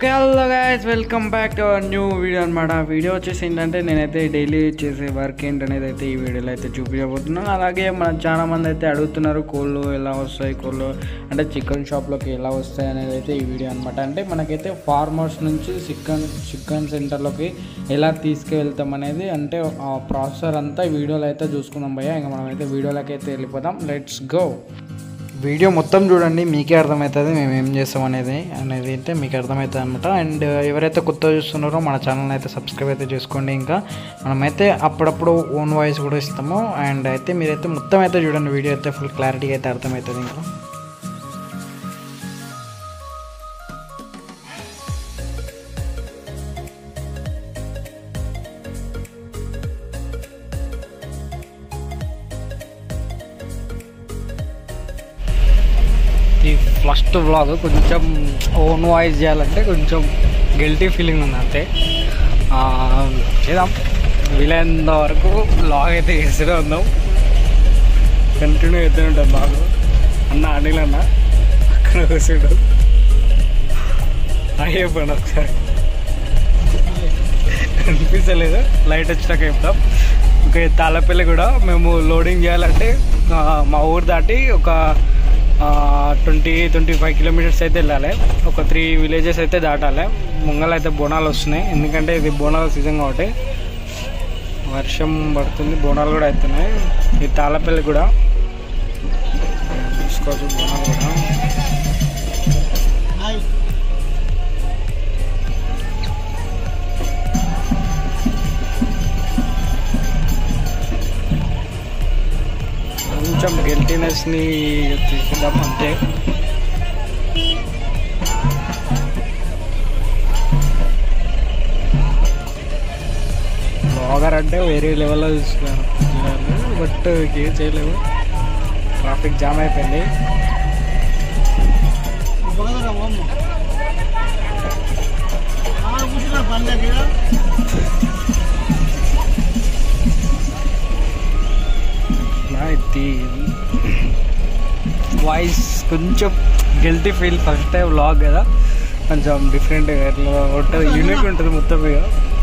okay hello guys welcome back to our new video అనమాట video వచ్చేసి ఏంటంటే నేనైతే డైలీ చేసే వర్క్ ఏంటనేది అయితే ఈ వీడియోలో అయితే చూపించబోతున్నాను అలాగే మన చాలా మంది అయితే అడుగుతున్నారు కోళ్ళు ఎలా వస్తాయి కోళ్ళు అంటే చికెన్ షాప్లోకి ఎలా వస్తాయి అనేది అయితే ఈ వీడియో అనమాట అంటే మనకైతే ఫార్మర్స్ నుంచి చికెన్ చికెన్ సెంటర్లోకి ఎలా తీసుకువెళ్తాం అనేది అంటే ఆ ప్రాసెసర్ అంతా ఈ వీడియోలో అయితే చూసుకుందాం భయ్య ఇంకా మనం అయితే వీడియోలోకి అయితే వెళ్ళిపోదాం లెట్స్ గో వీడియో మొత్తం చూడండి మీకే అర్థమవుతుంది మేము ఏం చేస్తాం అనేది అనేది అయితే మీకు అర్థమవుతుంది అనమాట అండ్ ఎవరైతే కొత్త చూస్తున్నారో మన ఛానల్ అయితే సబ్స్క్రైబ్ అయితే చేసుకోండి ఇంకా మనమైతే అప్పుడప్పుడు ఓన్ వాయిస్ కూడా ఇస్తాము అండ్ అయితే మీరైతే మొత్తం అయితే చూడండి వీడియో అయితే ఫుల్ క్లారిటీగా అయితే అర్థమవుతుంది ఇంకా ఈ ఫస్ట్ వ్లాగ్ కొంచెం ఓన్ వాయిస్ చేయాలంటే కొంచెం గిల్టీ ఫీలింగ్ ఉంది అంతే ఆ, చేద్దాం వీలైనంత వరకు లాగ్ అయితే చేస్తూనే ఉందాం కంటిన్యూ చేస్తూనే ఉంటాం బాగా అన్న అనిల్ అన్న అక్కడ కూర్చుంటాం అయిపోయింది ఒకసారి అనిపించలేదు లైట్ వచ్చినాక చెప్తాం ఇంకా ఈ తాళపల్లి కూడా మేము లోడింగ్ చేయాలంటే ఆ, మా ఊరు దాటి ఒక ట్వంటీ ట్వంటీ ఫైవ్ కిలోమీటర్స్ అయితే వెళ్ళాలి ఒక త్రీ విలేజెస్ అయితే దాటాలి ముంగల్ అయితే బోనాలు వస్తున్నాయి ఎందుకంటే ఇది బోనాల సీజన్ కాబట్టి వర్షం పడుతుంది బోనాలు కూడా అవుతున్నాయి ఈ తాళపల్లి కూడా చూసుకోవచ్చు బోనాలు కూడా కొంచెం గిల్టీనెస్ని తీసుకుందాం అంతే బ్లాగర్ అంటే వేరే లెవెల్లో చూసుకున్నాను బట్ ఏం చేయలేము ట్రాఫిక్ జామ్ అయిపోయింది నా ఇది వాయిస్ కొంచెం guilty feel first time vlog కదా కొంచెం డిఫరెంట్ ఇట్లా ఉంటుంది యూనిక్ ఉంటుంది మొత్తం ఇక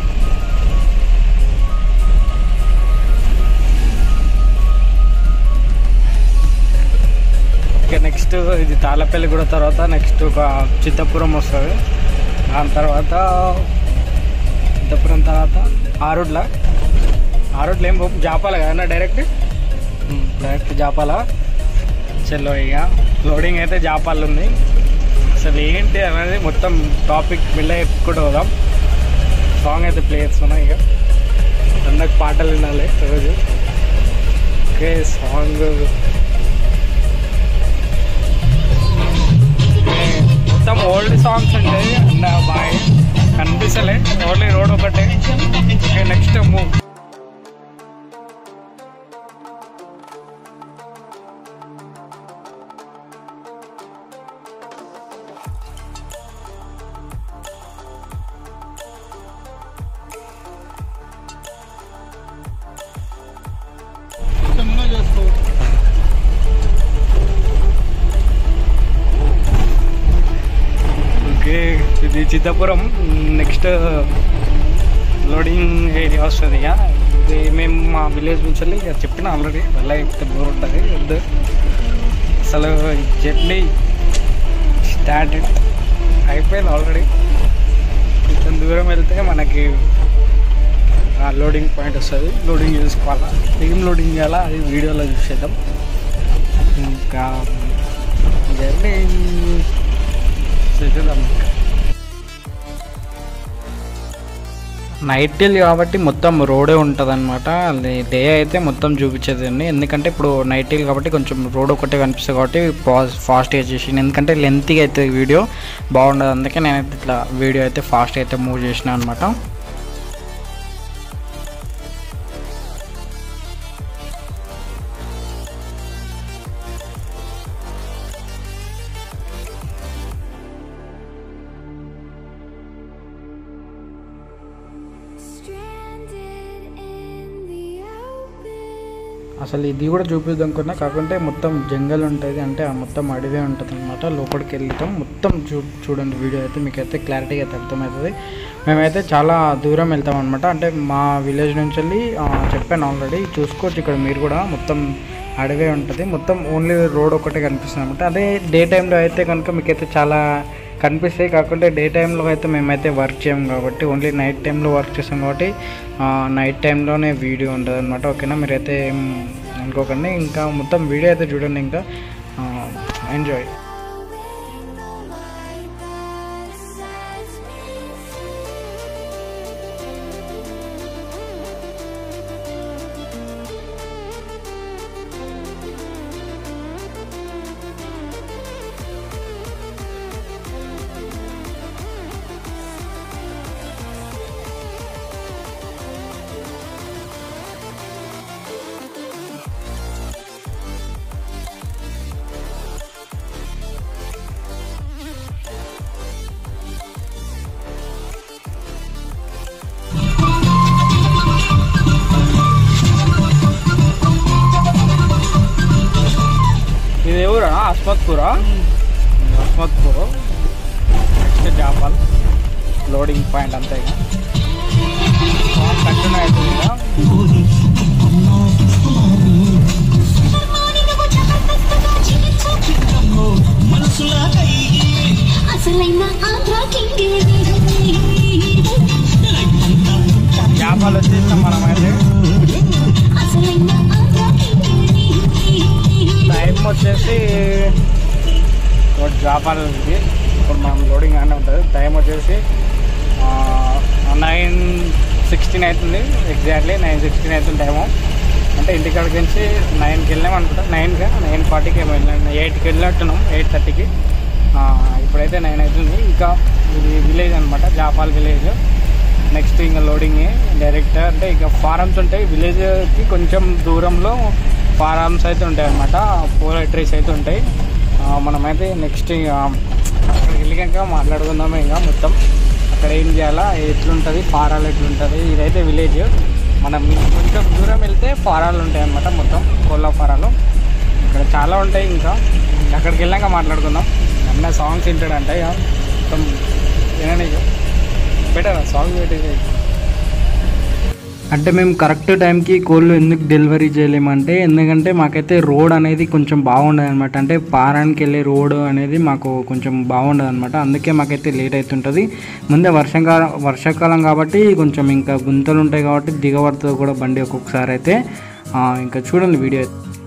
ఓకే నెక్స్ట్ ఇది తాళ్ళపల్లి కూడా తర్వాత నెక్స్ట్ ఒక చిత్తపురం వస్తుంది దాని తర్వాత చిత్తపురం తర్వాత ఆరుడ్ల ఆరుడ్ల ఏం పోపు జాపాల కదా డైరెక్ట్ డైరెక్ట్ జాపాల చలో ఇక లోడింగ్ అయితే జాపాలు ఉంది అసలు ఏంటి అనేది మొత్తం టాపిక్ బిల్డ్ చెప్పుకుంటూ పోదాం సాంగ్ అయితే ప్లే చేస్తున్నా ఇక అందరికి పాటలు వినాలి రోజు ఓకే సాంగ్ మొత్తం ఓల్డ్ సాంగ్స్ ఉంటాయి అండ్ బాగా కనిపిస్తలే ఓన్లీ రోడ్ ఒకటే ఓకే నెక్స్ట్ మూవ్ ఓకే ఇది చిత్తపురం నెక్స్ట్ లోడింగ్ ఏరియా వస్తుంది ఇక ఇది మేము మా విలేజ్ నుంచి వెళ్ళి ఇక చెప్పిన ఆల్రెడీ వెళ్ళ చెప్తే బోర్ ఉంటుంది వద్దు అసలు జర్నీ స్టార్టెడ్ అయిపోయింది ఆల్రెడీ కొంచెం దూరం వెళ్తే మనకి లోడింగ్ పాయింట్ వస్తుంది లోడింగ్ చేసుకోవాలా ఏం లోడింగ్ చేయాలా అది వీడియోలో చూసేద్దాం ఇంకా జర్నీ చేసేద్దాం నైట్ టీల్ కాబట్టి మొత్తం రోడే ఉంటుంది అనమాట డే అయితే మొత్తం చూపించేదండి ఎందుకంటే ఇప్పుడు నైట్ టీల్ కాబట్టి కొంచెం రోడ్ ఒకటే కనిపిస్తుంది కాబట్టి పాజ్ ఫాస్ట్గా చేసి ఎందుకంటే లెంత్గా అయితే వీడియో బాగుండదు అందుకే నేనైతే ఇట్లా వీడియో అయితే ఫాస్ట్గా అయితే మూవ్ చేసిన అనమాట అసలు ఇది కూడా చూపిద్దాం అనుకున్నా కాకుంటే మొత్తం జంగల్ ఉంటుంది అంటే ఆ మొత్తం అడవే ఉంటుంది అనమాట లోపలికి వెళ్తాం మొత్తం చూ చూడండి వీడియో అయితే మీకు అయితే క్లారిటీగా అయితే అర్థమవుతుంది మేమైతే చాలా దూరం వెళ్తాం అనమాట అంటే మా విలేజ్ నుంచి వెళ్ళి ఆ, చెప్పాను ఆల్రెడీ చూసుకోవచ్చు ఇక్కడ మీరు కూడా మొత్తం అడవే ఉంటుంది మొత్తం ఓన్లీ రోడ్ ఒకటే కనిపిస్తుంది అనమాట అదే డే టైంలో అయితే కనుక మీకైతే చాలా కనిపిస్తాయి కాకుంటే డే టైంలో అయితే మేమైతే వర్క్ చేయం కాబట్టి ఓన్లీ నైట్ టైంలో వర్క్ చేస్తాం కాబట్టి నైట్ టైంలోనే వీడియో ఉంటుంది అనమాట ఓకేనా మీరైతే ఏం అనుకోకండి ఇంకా మొత్తం వీడియో అయితే చూడండి ఇంకా ఎంజాయ్ ఇది ఎవరా Asmathpura Asmathpur next Japal loading point అంతే ఇక కంటిన్యూ అవుతుంది ఇక అసలైన ఆంధ్ర కింగే జాపాల్ వచ్చేసాం మనం అయితే అసలైన ఆంధ్ర కింగే టైం వచ్చేసి జాపాల్ ఉంది ఇప్పుడు మనం లోడింగ్ అనే ఉంటుంది టైం వచ్చేసి నైన్ సిక్స్టీన్ అవుతుంది ఎగ్జాక్ట్లీ నైన్ సిక్స్టీన్ అవుతుంది టైము అంటే ఇంటికాడికి నుంచి నైన్కి వెళ్ళాం అనుకుంటా నైన్గా నైన్ ఫార్టీకి ఏమో వెళ్ళాం ఎయిట్కి వెళ్ళినట్టున్నాం ఎయిట్ థర్టీకి ఇప్పుడైతే నైన్ అవుతుంది ఇంకా ఇది విలేజ్ అనమాట జాపాల్ విలేజ్ నెక్స్ట్ ఇంకా లోడింగ్ డైరెక్ట్ అంటే ఇక ఫారమ్స్ ఉంటాయి విలేజ్కి కొంచెం దూరంలో ఫారమ్స్ అయితే ఉంటాయి అనమాట పోలట్రీస్ అయితే ఉంటాయి ఆ, మనమైతే నెక్స్ట్ ఇక అక్కడికి వెళ్ళాక మాట్లాడుకుందాము ఇంకా మొత్తం అక్కడ ఏం చేయాలా ఎట్లుంటుంది ఫారాలు ఎట్లుంటుంది ఇదైతే విలేజ్ మనం కొంచెం దూరం వెళ్తే ఫారాలు ఉంటాయి అనమాట మొత్తం కోళ్ళ ఫారాలు ఇక్కడ చాలా ఉంటాయి ఇంకా అక్కడికి వెళ్ళాక మాట్లాడుకుందాం అన్న సాంగ్స్ వింటాడంట ఇక మొత్తం వినని బెటర్ సాంగ్ పెట్టేది అంటే మేము కరెక్ట్ టైంకి కోళ్ళు ఎందుకు డెలివరీ చేయలేమంటే ఎందుకంటే మాకైతే రోడ్ అనేది కొంచెం బాగుండదు అనమాట అంటే పారానికి వెళ్ళే రోడ్ అనేది మాకు కొంచెం బాగుండదు అనమాట అందుకే మాకైతే లేట్ అవుతుంటుంది ముందే వర్షాకాలం వర్షాకాలం కాబట్టి కొంచెం ఇంకా గుంతలు ఉంటాయి కాబట్టి దిగబడుతుంది కూడా బండి ఒక్కొక్కసారి అయితే ఆ, ఇంకా చూడండి వీడియో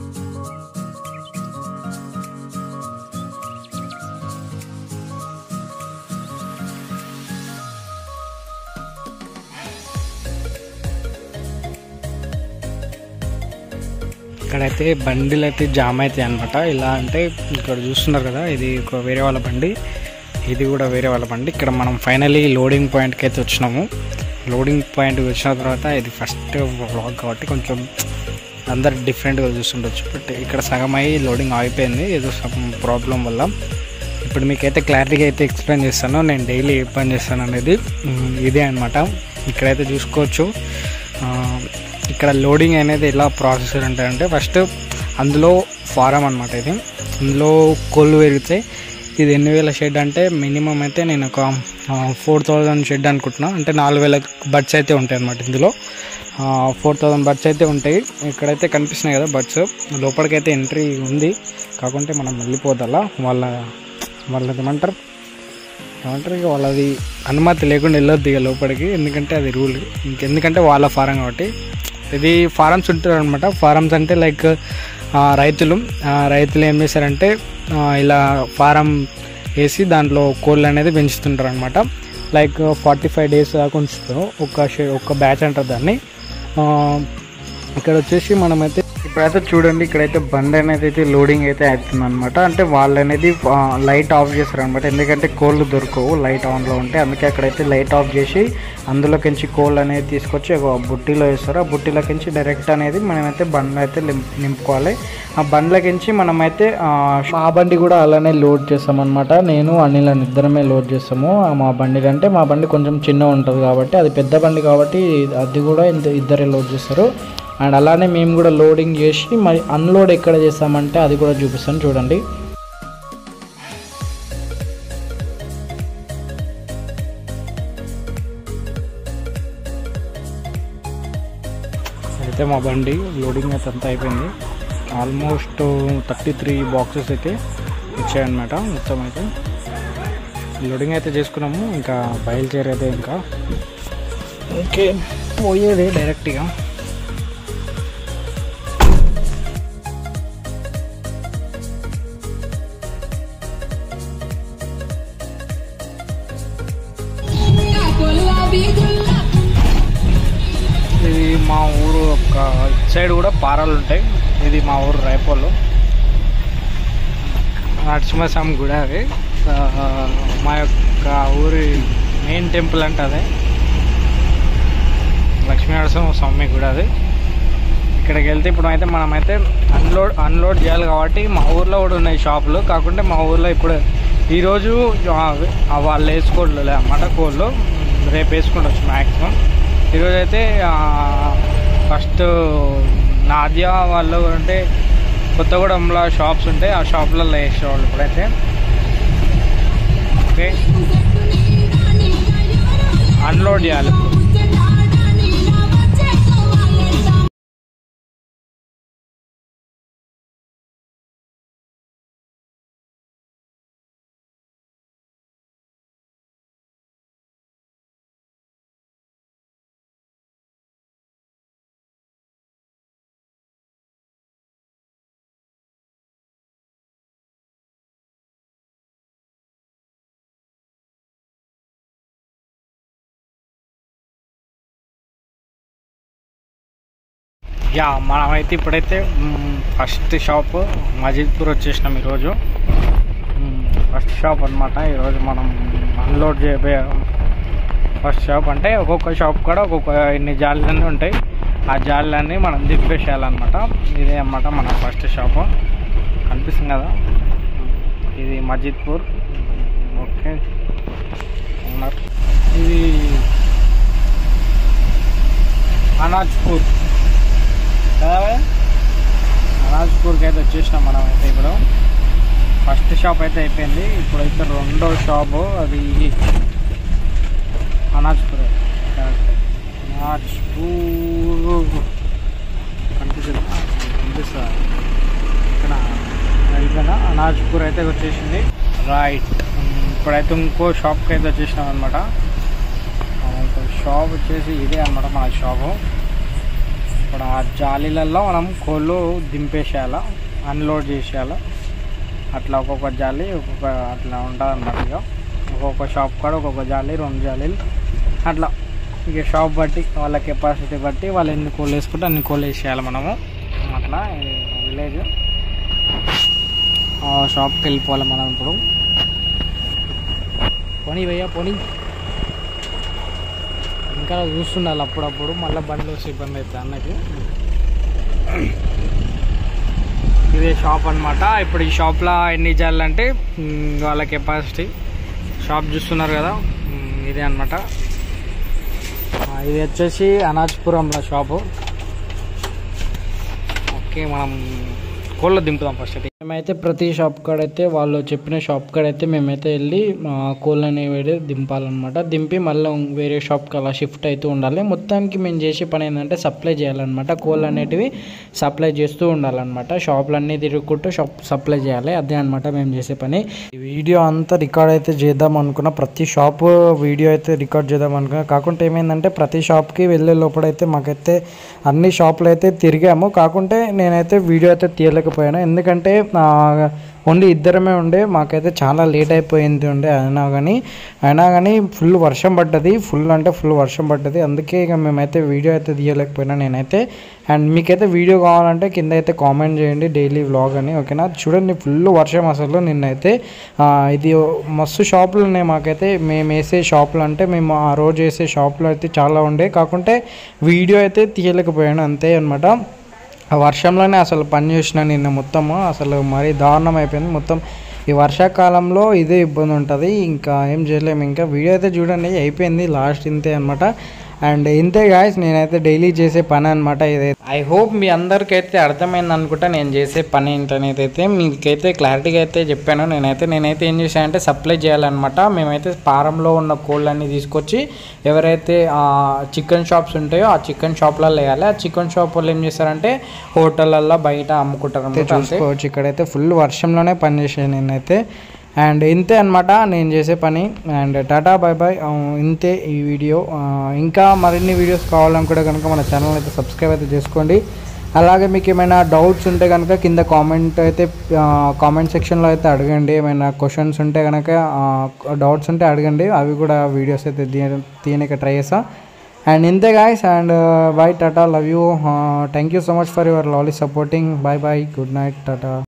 ఇక్కడైతే బండిలు అయితే జామ్ అవుతాయి అనమాట ఇలా అంటే ఇక్కడ చూస్తున్నారు కదా ఇది ఒక వేరే వాళ్ళ బండి ఇది కూడా వేరే వాళ్ళ బండి ఇక్కడ మనం ఫైనలీ లోడింగ్ పాయింట్కి అయితే వచ్చినాము లోడింగ్ పాయింట్కి వచ్చిన తర్వాత ఇది ఫస్ట్ వ్లాగ్ కాబట్టి కొంచెం అందరు డిఫరెంట్గా చూస్తుండొచ్చు బట్ ఇక్కడ సగం అయ్యి లోడింగ్ ఆగిపోయింది ఏదో సమ్ ప్రాబ్లం వల్ల ఇప్పుడు మీకైతే క్లారిటీగా అయితే ఎక్స్ప్లెయిన్ చేస్తాను నేను డైలీ ఏ పని చేస్తాను అనేది ఉమ్, ఇదే అనమాట ఇక్కడైతే చూసుకోవచ్చు ఆ, ఇక్కడ లోడింగ్ అనేది ఎలా ప్రాసెసర్ ఉంటాయంటే ఫస్ట్ అందులో ఫారం అనమాట ఇది అందులో కోళ్ళు పెరుగుతాయి ఇది ఎన్ని వేల షెడ్ అంటే మినిమం అయితే నేను ఒక ఫోర్ థౌజండ్ షెడ్ అనుకుంటున్నా అంటే నాలుగు వేల బర్డ్స్ అయితే ఉంటాయి అనమాట ఇందులో ఫోర్ థౌజండ్ బర్డ్స్ అయితే ఉంటాయి ఇక్కడైతే కనిపిస్తున్నాయి కదా బర్డ్స్ లోపలికైతే ఎంట్రీ ఉంది కాకుంటే మనం వెళ్ళిపోదల్లా వాళ్ళ వాళ్ళది ఏమంటారు ఏమంటారు ఇక వాళ్ళది అనుమతి లేకుండా వెళ్ళొద్దు ఇక లోపలికి ఎందుకంటే అది రూల్ ఇంకెందుకంటే వాళ్ళ ఫారం కాబట్టి ఇది ఫారమ్స్ ఉంటారు అనమాట ఫారమ్స్ అంటే లైక్ రైతులు ఆ, రైతులు ఏం చేశారంటే ఆ, ఇలా ఫారం వేసి దాంట్లో కోళ్ళు అనేది పెంచుతుంటారు అనమాట లైక్ ఫార్టీ ఫైవ్ డేస్ దాకా ఉంచుతారు ఒక షే- ఒక బ్యాచ్ అంటారు దాన్ని ఆ, ఇక్కడ వచ్చేసి మనమైతే ఇప్పుడైతే చూడండి ఇక్కడైతే బండి అనేది అయితే లోడింగ్ అయితే అవుతుంది అనమాట అంటే వాళ్ళు అనేది లైట్ ఆఫ్ చేస్తారు అనమాట ఎందుకంటే కోళ్ళు దొరకవు లైట్ ఆన్లో ఉంటే అందుకే అక్కడైతే లైట్ ఆఫ్ చేసి అందులోకించి కోళ్ళు అనేది తీసుకొచ్చి ఒక బుట్టిలో వేస్తారు ఆ బుట్టిలోకించి డైరెక్ట్ అనేది మనమైతే బండ్లు అయితే నిం- నింపుకోవాలి ఆ బండ్లకించి మనమైతే ఆ, మా బండి కూడా అలానే లోడ్ చేస్తాం అనమాట నేను అనిల్ అని ఇద్దరమే లోడ్ చేస్తాము ఆ మా బండి కంటే మా బండి కొంచెం చిన్న ఉంటుంది కాబట్టి అది పెద్ద బండి కాబట్టి అది కూడా ఇంత- ఇద్దరే లోడ్ చేస్తారు అండ్ అలానే మేము కూడా లోడింగ్ చేసి మరి అన్లోడ్ ఎక్కడ చేస్తామంటే అది కూడా చూపిస్తాను చూడండి అయితే మా బండి లోడింగ్ అయితే అంతా అయిపోయింది ఆల్మోస్ట్ థర్టీ త్రీ బాక్సెస్ అయితే ఇచ్చాయన్నమాట మొత్తం అయితే లోడింగ్ అయితే చేసుకున్నాము ఇంకా బయలుదేరేదే ఇంకా ఓకే పోయేది డైరెక్ట్గా ఇది మా ఊరు ఒక ఇటు సైడ్ కూడా పారాలు ఉంటాయి ఇది మా ఊరు రైపోలు నరసింహస్వామి గుడి అది ఆ, మా యొక్క ఊరి మెయిన్ టెంపుల్ అంటే అదే లక్ష్మీనరసింహ స్వామి గుడి అది ఇక్కడికి వెళ్తే ఇప్పుడు అయితే మనమైతే అన్లోడ్ అన్లోడ్ చేయాలి కాబట్టి మా ఊర్లో కూడా ఉన్నాయి షాపులు కాకుంటే మా ఊర్లో ఇప్పుడు ఈరోజు ఆ, ఆ వాళ్ళు వేసుకోళ్ళు అన్నమాట కోళ్ళు రేపు వేసుకుంటచ్చు మ్యాక్సిమం ఈరోజు అయితే ఫస్ట్ నాద్యా వాళ్ళు అంటే కొత్తగూడెంలో షాప్స్ ఉంటాయి ఆ షాప్లలో వేసేవాళ్ళు ఇప్పుడైతే ఓకే అన్లోడ్ చేయాలి ఇప్పుడు యా మనమైతే ఇప్పుడైతే ఫస్ట్ షాప్ మజిద్పూర్ వచ్చేసినాం ఈరోజు ఫస్ట్ షాప్ అనమాట ఈరోజు మనం అన్లోడ్ చేయబోయే ఫస్ట్ షాప్ అంటే ఒక్కొక్క షాప్ కూడా ఒక్కొక్క ఇన్ని జాలీలన్నీ ఉంటాయి ఆ జాలీలన్నీ మనం దింపేసేయాలన్నమాట ఇదే అన్నమాట మన ఫస్ట్ షాప్ కనిపిస్తుంది కదా ఇది మజిద్పూర్ ఓకే ఉన్నారు ఇది అనాజ్పూర్ కదా అనాజ్పూర్కి అయితే వచ్చేసినాం మనం అయితే ఇప్పుడు ఫస్ట్ షాప్ అయితే అయిపోయింది ఇప్పుడైతే రెండో షాపు అది అనాజ్పూర్ కరెక్ట్ అనాజ్పూర్ కనిపిస్తుందా కనిపిస్తుందా ఇక్కడ వెళ్ళిపోయినా అనాజ్పూర్ అయితే వచ్చేసింది రైట్ ఇప్పుడైతే ఇంకో షాప్కి అయితే వచ్చేసినాం అనమాట ఇంకో షాప్ వచ్చేసి ఇదే అనమాట మన షాపు ఇప్పుడు ఆ జాలీలలో మనం కోళ్ళు దింపేసేయాల అన్లోడ్ చేసేయాల అట్లా ఒక్కొక్క జాలి ఒక్కొక్క అట్లా ఉంటుంది అన్నమాట ఇక ఒక్కొక్క షాప్ కాడ ఒక్కొక్క జాలి రెండు జాలీలు అట్లా ఇక షాప్ బట్టి వాళ్ళ కెపాసిటీ బట్టి వాళ్ళు ఎన్ని కోళ్ళు వేసుకుంటే అన్ని కోళ్ళు వేసేయాలి మనము అట్లా విలేజ్ ఆ షాప్కి వెళ్ళిపోవాలి మనం ఇప్పుడు పోనీ భయ్యా పోనీ ఇంకా చూస్తుండాలి అప్పుడప్పుడు మళ్ళీ బండ్లు వస్తే ఇబ్బంది అవుతుంది అన్నకి ఇదే షాప్ అన్నమాట ఇప్పుడు ఈ షాప్లో ఎన్ని చేయాలంటే వాళ్ళ కెపాసిటీ షాప్ చూస్తున్నారు కదా మ్, ఇదే అనమాట ఇది వచ్చేసి అనాజ్పురంలో షాపు ఓకే మనం కోళ్ళు దింపుదాం ఫస్ట్ అయితే మేమైతే ప్రతి షాప్ కాడైతే వాళ్ళు చెప్పిన షాప్ కాడైతే మేమైతే వెళ్ళి ఆ, కోళ్ళు అనేవి దింపాలన్నమాట దింపి మళ్ళీ వేరే షాప్కి అలా షిఫ్ట్ అవుతూ ఉండాలి మొత్తానికి మేము చేసే పని ఏంటంటే సప్లై చేయాలన్నమాట కోళ్ళు అనేటివి సప్లై చేస్తూ ఉండాలన్నమాట షాపులన్నీ తిరుగుకుంటూ షాప్ సప్లై చేయాలి అదే అనమాట మేము చేసే పని ఈ వీడియో అంతా రికార్డ్ అయితే చేద్దాం అనుకున్నా ప్రతి షాప్ వీడియో అయితే రికార్డ్ చేద్దాం అనుకున్నా కాకుంటే ఏమైందంటే ప్రతి షాప్కి వెళ్ళే లోపలైతే మాకైతే అన్ని షాపులు అయితే తిరిగాము కాకుంటే నేనైతే వీడియో అయితే తీయలేకపోయాను ఎందుకంటే ఓన్లీ ఇద్దరమే ఉండే మాకైతే చాలా లేట్ అయిపోయింది ఉండే అయినా కానీ అయినా కానీ ఫుల్ వర్షం పడ్డది ఫుల్ అంటే ఫుల్ వర్షం పడ్డది అందుకే ఇక మేమైతే వీడియో అయితే తీయలేకపోయినా నేనైతే అండ్ మీకైతే వీడియో కావాలంటే కింద అయితే కామెంట్ చేయండి డైలీ వ్లాగ్ అని ఓకేనా చూడండి ఫుల్ వర్షం అసలు నిన్నైతే ఆ, ఇది మస్తు షాపులు ఉన్నాయి మాకైతే మేము వేసే షాపులు అంటే మేము ఆ రోజు వేసే షాపులు అయితే చాలా ఉండే కాకుంటే వీడియో అయితే తీయలేకపోయాను అంతే అనమాట ఆ వర్షంలోనే అసలు పని చేసిన నిన్న మొత్తము అసలు మరీ దారుణం అయిపోయింది మొత్తం ఈ వర్షాకాలంలో ఇదే ఇబ్బంది ఉంటుంది ఇంకా ఏం చేయలేము ఇంకా వీడియో అయితే చూడండి అయిపోయింది లాస్ట్ ఇంతే అనమాట అండ్ ఇంతే గాయస్ నేనైతే డైలీ చేసే పని అనమాట ఇదైతే ఐ హోప్ మీ అందరికైతే అర్థమైంది అనుకుంటా నేను చేసే పని ఏంటనేది అయితే మీకైతే క్లారిటీగా అయితే చెప్పాను నేనైతే నేనైతే ఏం చేశానంటే సప్లై చేయాలన్నమాట మేమైతే పారంలో ఉన్న కోళ్ళన్నీ తీసుకొచ్చి ఎవరైతే చికెన్ షాప్స్ ఉంటాయో ఆ చికెన్ షాప్లలో వేయాలి ఆ చికెన్ షాప్ వాళ్ళు ఏం చేస్తారంటే హోటళ్ళల్లో బయట అమ్ముకుంటారు అన్నమాట చూసుకోవచ్చు ఇక్కడైతే ఫుల్ వర్షంలోనే పని చేసాను నేనైతే అండ్ ఇంతే అనమాట నేను చేసే పని అండ్ టాటా బాయ్ బాయ్ ఇంతే ఈ వీడియో ఆ, ఇంకా మరిన్ని వీడియోస్ కావాలనుకుంటే కనుక మన ఛానల్ అయితే సబ్స్క్రైబ్ అయితే చేసుకోండి అలాగే మీకు ఏమైనా డౌట్స్ ఉంటే కనుక కింద కామెంట్ అయితే కామెంట్ సెక్షన్లో అయితే అడగండి ఏమైనా క్వశ్చన్స్ ఉంటే కనుక డౌట్స్ ఉంటే అడగండి అవి కూడా వీడియోస్ అయితే తీయ తీయడానికి ట్రై చేస్తా అండ్ ఇంతే guys and bye tata love you thank you so much for your lovely supporting bye bye good night Tata